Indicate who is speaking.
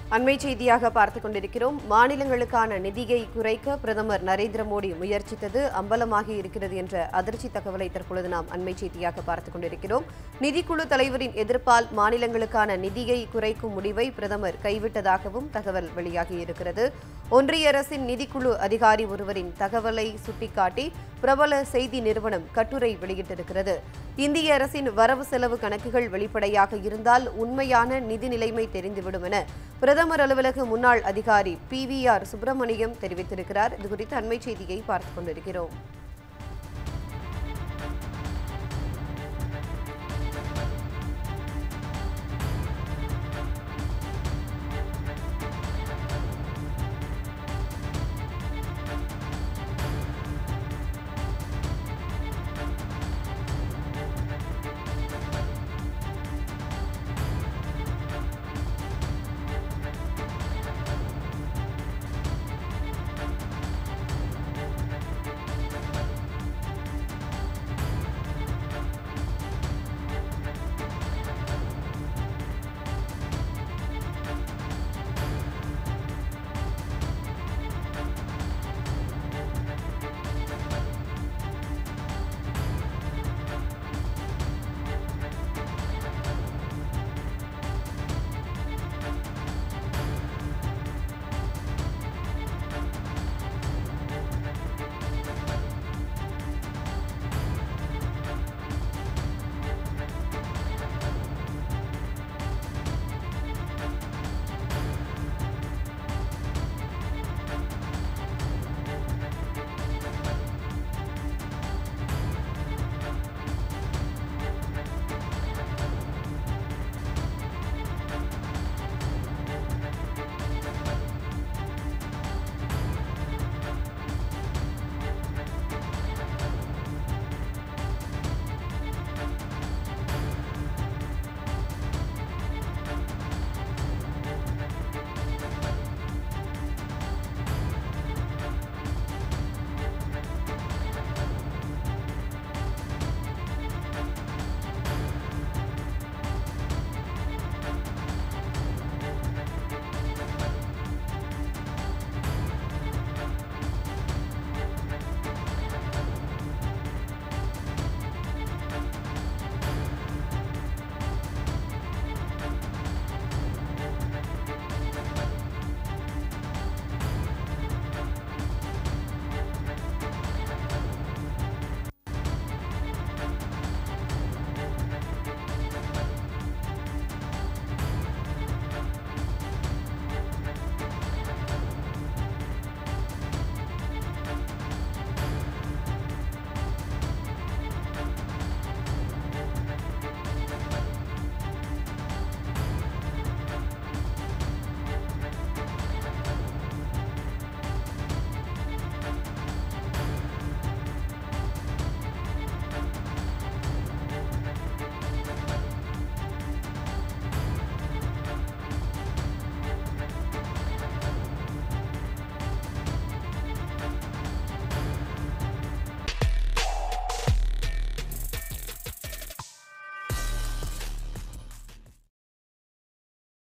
Speaker 1: அண்மை செய்தியாக பார்த்துக் கொண்டிருக்கிறோம் மாநிலங்களுக்கான நிதியை குறைக்க பிரதமர் நரேந்திர மோடி முயற்சித்தது அம்பலமாகி இருக்கிறது என்ற அதிர்ச்சி தகவலை தற்பொழுது நாம் அண்மை செய்தியாக பார்த்துக் கொண்டிருக்கிறோம் நிதிக்குழு தலைவரின் எதிர்ப்பால் மாநிலங்களுக்கான நிதியை குறைக்கும் முடிவை பிரதமர் கைவிட்டதாகவும் தகவல் வெளியாகி இருக்கிறது ஒன்றிய அரசின் நிதிக்குழு அதிகாரி ஒருவரின் தகவலை சுட்டிக்காட்டி பிரபல செய்தி நிறுவனம் கட்டுரை வெளியிட்டிருக்கிறது இந்திய அரசின் வரவு செலவு கணக்குகள் வெளிப்படையாக இருந்தால் உண்மையான நிதி நிலைமை தெரிந்துவிடும் என பிரதமர் அலுவலக முன்னாள் அதிகாரி பி வி ஆர் சுப்பிரமணியம் தெரிவித்திருக்கிறார் இதுகுறித்து அண்மை செய்தியை பார்த்துக் கொண்டிருக்கிறோம்